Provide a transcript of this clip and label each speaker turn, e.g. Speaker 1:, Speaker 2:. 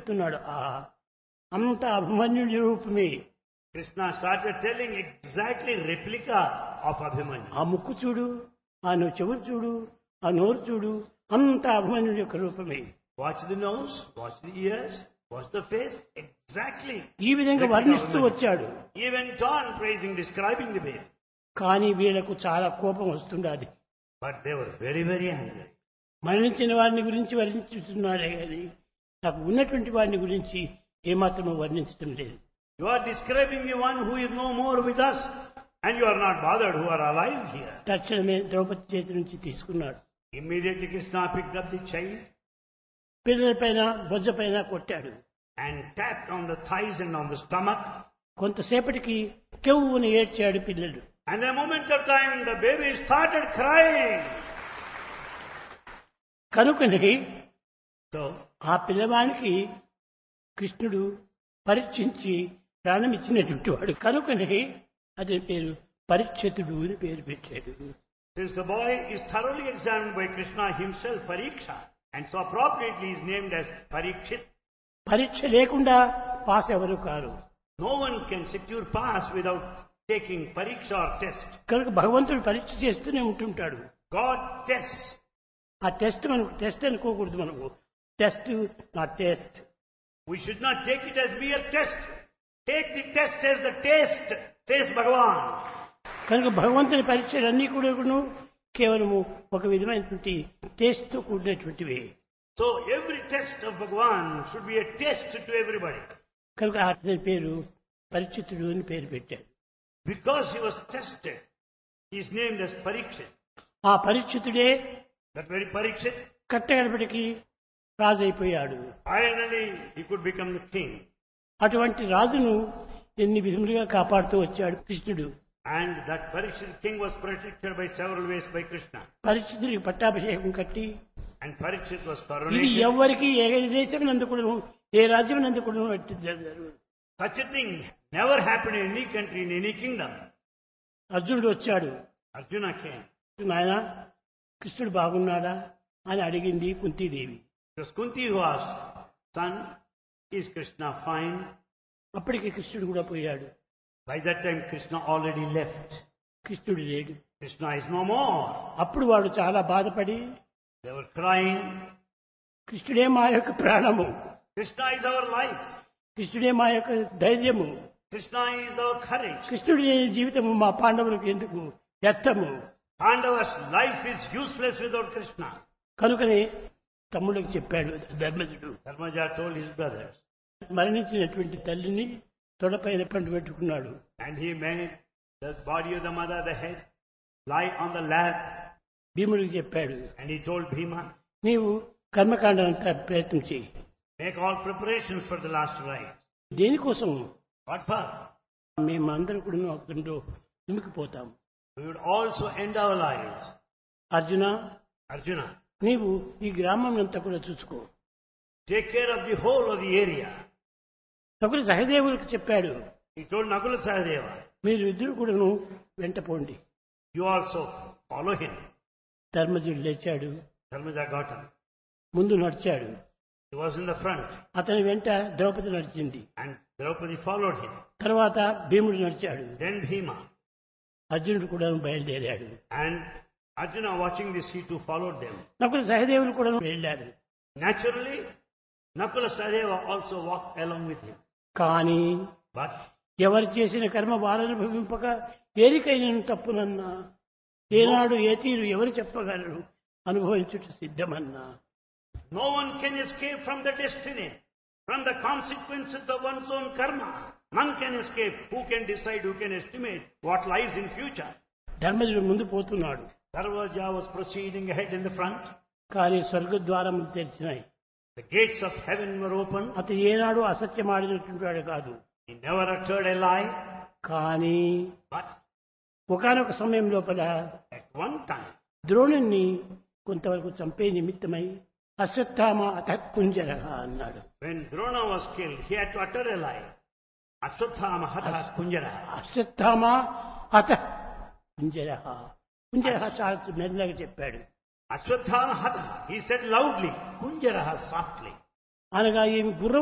Speaker 1: చెప్తున్నాడు ఆ అంత అభిమన్యుడి రూపమే
Speaker 2: Krishna started telling exactly replica of Abhimanyu.
Speaker 1: ఆ ముక్కు చూడు ఆ నువ్వు చెవులు చూడు ఆ నోరు చూడు అంత అభిమన్యుడి యొక్క రూపమే
Speaker 2: Watch the nose, watch the ears, watch the face. Exactly.
Speaker 1: ఈ విధంగా వర్ణిస్తూ వచ్చాడు
Speaker 2: He went on praising, describing the baby.
Speaker 1: కానీ వీళ్లకు చాలా కోపం వస్తుండాలి
Speaker 2: But they were very, very angry.
Speaker 1: మరణించిన వారిని గురించి వర్ణించుతున్నాడే కానీ నాకు ఉన్నటువంటి వారిని గురించి ఏమాత్రమూ వర్ణించడం లేదు
Speaker 2: You are describing the one who is no more with us, and you are not bothered who are alive here.
Speaker 1: తక్షణమే ద్రౌపది చేతి నుంచి తీసుకున్నాడు
Speaker 2: Immediately Krishna picked up the child
Speaker 1: పిల్లలపైన బొజ్జపైన కొట్టాడు
Speaker 2: and tapped on the thighs and on the stomach.
Speaker 1: కొంతసేపటికి కెవ్వుని ఏడ్చాడు పిల్లలు
Speaker 2: And in a moment of time, the baby started crying.
Speaker 1: కనుకని
Speaker 2: So,
Speaker 1: ఆ పిల్లవానికి కృష్ణుడు పరీక్షించి ప్రాణం ఇచ్చినటువంటి వాడు కనుకని అతని పేరు పరీక్షితుడు అని పేరు పెట్టాడు
Speaker 2: since the boy is thoroughly examined by Krishna himself, Pariksha, and so appropriately is named as Parikshit,
Speaker 1: పరీక్ష లేకుండా పాస్ ఎవరు కారు
Speaker 2: no one can secure pass without taking Pariksha or test.
Speaker 1: కనుక భగవంతుడు పరీక్ష చేస్తూనే ఉంటుంటాడు
Speaker 2: God tests.
Speaker 1: ఆ టెస్ట్ మనకు టెస్ట్ అనుకోకూడదు మనకు టెస్ట్ నా test
Speaker 2: We should not take it as mere test. Take the test as the taste, says Bhagavan.
Speaker 1: కనుక భగవంతుని పరీక్షలన్నీ కూడా కేవలము ఒక విధమైనటువంటి టేస్ట్తో కూడినటువంటివి
Speaker 2: So every test of Bhagavan should be a test to everybody.
Speaker 1: కనుక అతని పేరు పరిచితుడు అని పేరు పెట్టాడు
Speaker 2: Because he was tested, he is named as Parikshit.
Speaker 1: ఆ పరిచితుడే
Speaker 2: That very Parikshit,
Speaker 1: కట్టగడపటికి రాజు అయిపోయాడు
Speaker 2: finally he could become the king.
Speaker 1: అటువంటి రాజును ఎన్ని విధములుగా కాపాడుతూ వచ్చాడు కృష్ణుడు
Speaker 2: And that Parikshit king was protected by several ways by Krishna.
Speaker 1: పరిచితుడికి పట్టాభిషేకం కట్టి
Speaker 2: And Parikshit was
Speaker 1: ఇది
Speaker 2: coronated.
Speaker 1: ఎవ్వరికి ఏ దేశం నందుకుడు ఏ రాజ్యం నందుకుడు జరగదు
Speaker 2: Such a thing never happened in any country, in any kingdom.
Speaker 1: అర్జునుడు వచ్చాడు
Speaker 2: Arjuna came.
Speaker 1: నాయన కృష్ణుడు బాగున్నాడా అని అడిగింది Kuntidevi
Speaker 2: It was Kunti who asked, Son, is Krishna fine?
Speaker 1: అప్పటికి కృష్ణుడు కూడా పోయాడు
Speaker 2: By that time, Krishna already left.
Speaker 1: కృష్ణుడు లేడు
Speaker 2: Krishna is no more.
Speaker 1: అప్పుడు వాడు చాలా బాధపడి
Speaker 2: They were crying,
Speaker 1: కృష్ణుడే మా యొక్క ప్రాణము
Speaker 2: Krishna is our life.
Speaker 1: కృష్ణుడే మా యొక్క ధైర్యము
Speaker 2: Krishna is our courage.
Speaker 1: కృష్ణుడి లేని జీవితము మా పాండవులకు ఎందుకు వ్యర్థము
Speaker 2: Pandava's life is useless without Krishna.
Speaker 1: కనుకనే తమ్ముడికి చెప్పాడు ధర్మజుడు
Speaker 2: Dharmaja told his brothers.
Speaker 1: మరణించినటువంటి తల్లిని తొడపైన పండు పెట్టుకున్నాడు
Speaker 2: And he made the body of the mother, the head, lie on the lap.
Speaker 1: భీముడికి చెప్పాడు
Speaker 2: And he told Bhima,
Speaker 1: నీవు కర్మకాండంతా ప్రయత్నం చేయి
Speaker 2: make all preparations for the last rite.
Speaker 1: దేనికోసం
Speaker 2: What for?
Speaker 1: మేమందరూ కూడా అతనిలో నిమికిపోతాం
Speaker 2: We would also end our lives.
Speaker 1: Arjuna
Speaker 2: Arjuna,
Speaker 1: నీవు ఈ గ్రామం అంతా కూడా చూసుకో
Speaker 2: take care of the whole of the area.
Speaker 1: ఒకరు సహదేవులకు చెప్పాడు
Speaker 2: He told Nakula Sahadeva,
Speaker 1: మీరు ఇద్దరు కూడాను వెంట పోండి
Speaker 2: you also follow him.
Speaker 1: ధర్మజుడు లేచాడు
Speaker 2: Dharmaja got him.
Speaker 1: ముందు నడిచాడు
Speaker 2: He was in the front
Speaker 1: అతని వెంట ద్రౌపది నడిచింది
Speaker 2: and Draupadi followed him.
Speaker 1: తర్వాత భీముడు నడిచాడు
Speaker 2: Then Bhima.
Speaker 1: అర్జునుడు కూడా బయలుదేరాడు
Speaker 2: And Arjuna watching this, he too followed them.
Speaker 1: Nakula సహదేవులు కూడా వెళ్ళారు
Speaker 2: Naturally, Nakula Sahadeva also walked along with him.
Speaker 1: కానీ
Speaker 2: But
Speaker 1: ఎవరు చేసిన కర్మ వారను భవింపక ఏరికైన తప్పునన్నా ఏనాడు ఏ తీరు ఎవరు చెప్పగలరు అనుభవించుట సిద్ధమన్నా
Speaker 2: no one can escape from the destiny, from the consequences of one's own karma. None can escape. Who can decide, who can estimate what lies in future?
Speaker 1: ధర్మజుడు ముందు పోతున్నాడు
Speaker 2: Dharmaja was proceeding ahead in the front.
Speaker 1: కానీ స్వర్గద్వారములు తెరిచినాయి
Speaker 2: The gates of heaven were open.
Speaker 1: అతను ఏనాడు అసత్యం ఆడినటువంటి వాడు కాదు
Speaker 2: He never uttered a lie.
Speaker 1: కానీ
Speaker 2: But
Speaker 1: ఒకనొక సమయం లోపల
Speaker 2: at one time,
Speaker 1: ద్రోణుణ్ణి కొంతవరకు చంపే నిమిత్తమై అశ్వత్థామ అత కుంజర అన్నాడు
Speaker 2: when Drona was killed, he had to utter a lie. Ashwatthama hatha kunjara.
Speaker 1: Ashwatthama అత కుంజర కుంజర చాలా మెల్లగా చెప్పాడు
Speaker 2: Ashwatthama hatha. He said loudly. Kunjara softly.
Speaker 1: అనగా ఏమి గుర్రం